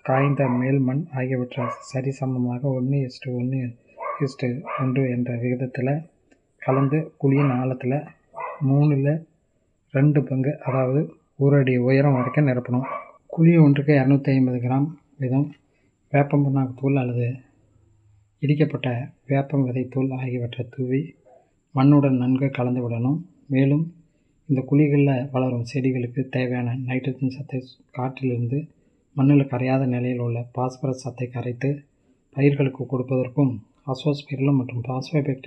காய்ந்த மேல் மண் ஆகியவற்றை சரிசமமாக ஒன்று இஸ்டு ஒன்று இஸ்டு ஒன்று என்ற விகிதத்தில் கலந்து குழியின் ஆழத்தில் மூணில் ரெண்டு பங்கு அதாவது ஒரு அடி உயரம் வரைக்கும் நிரப்பணும் குழி ஒன்றுக்கு இரநூத்தி ஐம்பது கிராம் வீதம் வேப்பம் புண்ணாக்கு தூள் அல்லது இடிக்கப்பட்ட வேப்பம் விதைத்தூள் ஆகியவற்றை தூவி மண்ணுடன் நன்கு கலந்து விடணும் மேலும் இந்த குழிகளில் வளரும் செடிகளுக்கு தேவையான நைட்ரஜன் சத்தை காற்றிலிருந்து மண்ணில் கரையாத நிலையில் உள்ள பாஸ்பரஸ் சத்தை கரைத்து பயிர்களுக்கு கொடுப்பதற்கும் அசோஸ்பைரிலம் மற்றும் பாஸ்போபாக்டீரியா